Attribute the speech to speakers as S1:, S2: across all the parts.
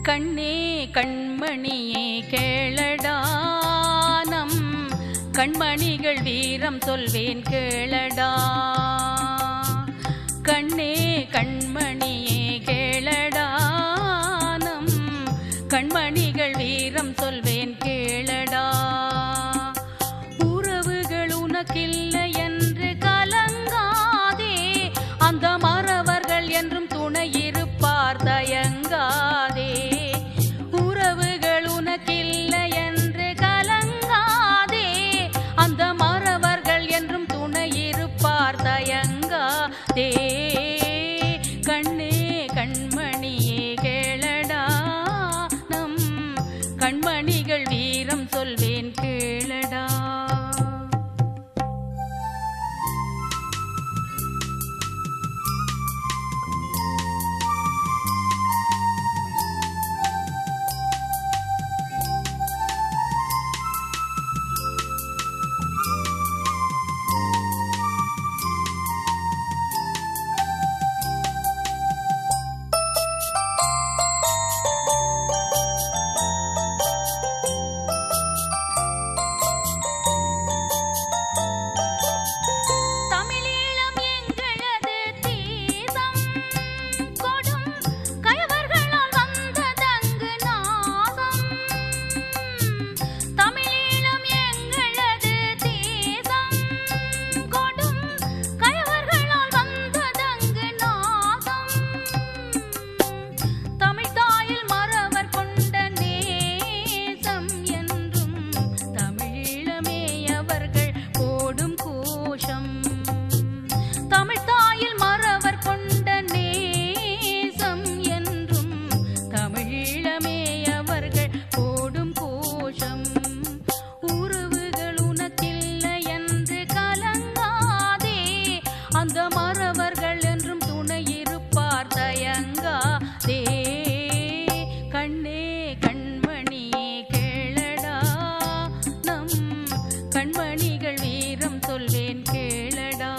S1: கண்ணே கண்மணியே கேளடா நம் கண்மணிகள் வீரம் சொல்வேன் கேளடா கண்ணே கண்மணியே கேளடா நம் கண்மணிகள் வீரம் சொல்வேன் கேளடா உறவுகள் உனக்கில்லை என்று கலங்காதே அந்த மறவர்கள் என்றும் துணை இருப்பார் தயங்காதே உறவுகள் உனக்கில்லை என்று கலங்காதே அந்த மறவர்கள் என்றும் துணை இருப்பார் தயங்காதே கண்ணே கண்மணியே கேளடா நம் கண்மணிகள் வீரம் சொல்வேன் கேளடா தமிழீழம் எங்களது தீசம் கொடும் கயவர்களால் வந்ததங்கு நாசம் தமிழீழம் எங்களது தீசம் கொடும் கயவர்களால் வந்ததங்கு நாசம் தமிழ்தாயில் மறவர் கொண்ட நேசம் என்றும் தமிழீழமே அவர்கள் போடும் கோஷம் தமிழ்தாயில் மறவர் கொண்ட நேசம் என்றும் தமிழீழமே அவர்கள் போடும் கோஷம் உறவுகள் உனக்கில்லை என்று கலங்காதே அந்த மறவர்கள் என்றும் துணை இருப்பார் தயங்காதே கண்ணே கண்மணியே கேளடா நம் கண்மணிகள் வீரம் சொல்வேன் கேளடா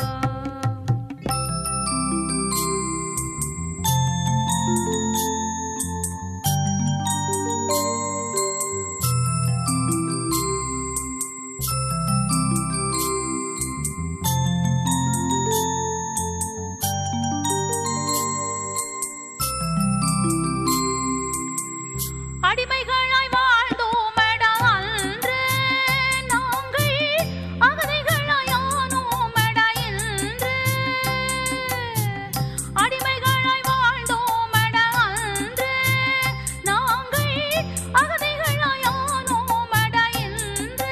S1: அடிமைகளாய் வாழ்ந்தோமடா அன்று நாங்கள் அகதிகளாய் ஆனோமடா இன்று அடிமைகளாய் வாழ்ந்தோமடா அன்று நாங்கள் அகதிகளாய் ஆனோமடா இன்று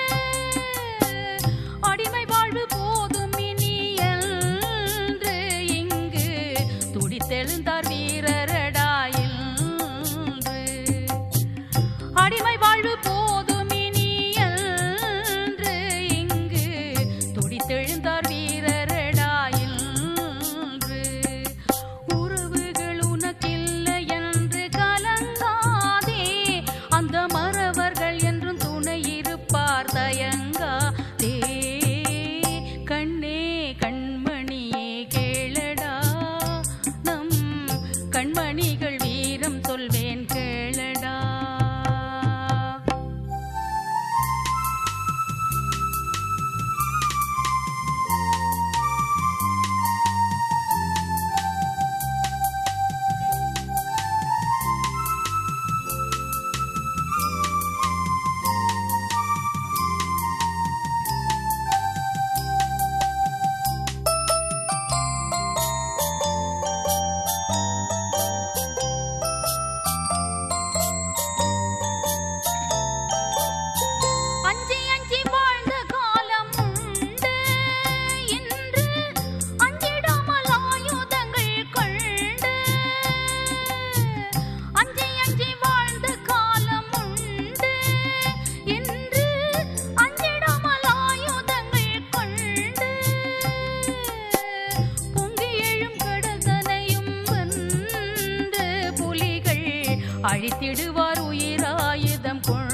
S1: அடிமை வாழ்வு போதும் இனி என்று இங்கு துடித்தெழுந்தார் வீரரடா இன்று அடிமை வாழ்வு போதும் இனி என்று இங்கு துடித்தெழுந்தார் வீரரடா இன்று உறவுகள் உனக்கில்லை என்று கலங்காதே அந்த மறவர்கள் என்றும் துணை இருப்பார் தயங்காதே கண்ணே கண்மணியே கேளடா நம் கண்மணிகள் வீரம் சொல்வேன் கேளடா அஞ்சி அஞ்சி வாழ்ந்த காலம் உண்டு இன்று அஞ்சிடாமல் ஆயுதங்கள் கொண்டு அஞ்சி அஞ்சி வாழ்ந்த காலம் உண்டு இன்று அஞ்சிடாமல் ஆயுதங்கள் கொண்டு பொங்கி எழும் கடதனையும் வென்று புலிகள் அழித்திடுவார் உயிராயுதம் கொண்டு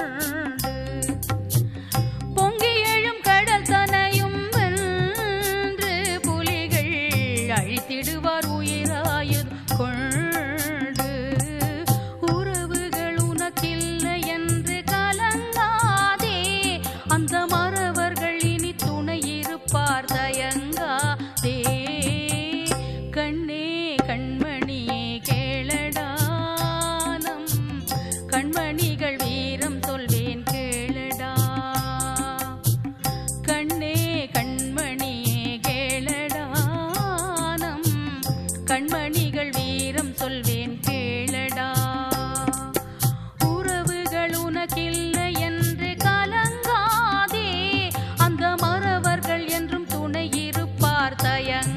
S1: பொங்கி எழும் கடல் தனையும் வென்று புலிகள் அழித்திடுவார் உயிராயுதம் கொண்டு இருப்பார் தயங்காதே கண்ணே கண்மணியே கேளடானம் கண்மணிகள் வீரம் சொல்வேன் கேளடா கண்ணே கண்மணியே கேளடானம் கண்மணிகள் வீரம் சொல்வேன் கேளடா உறவுகள் உனக்கில்லை என்று கலங்காதே அந்த மறவர்கள் என்றும் துணை இருப்பார் தயங்க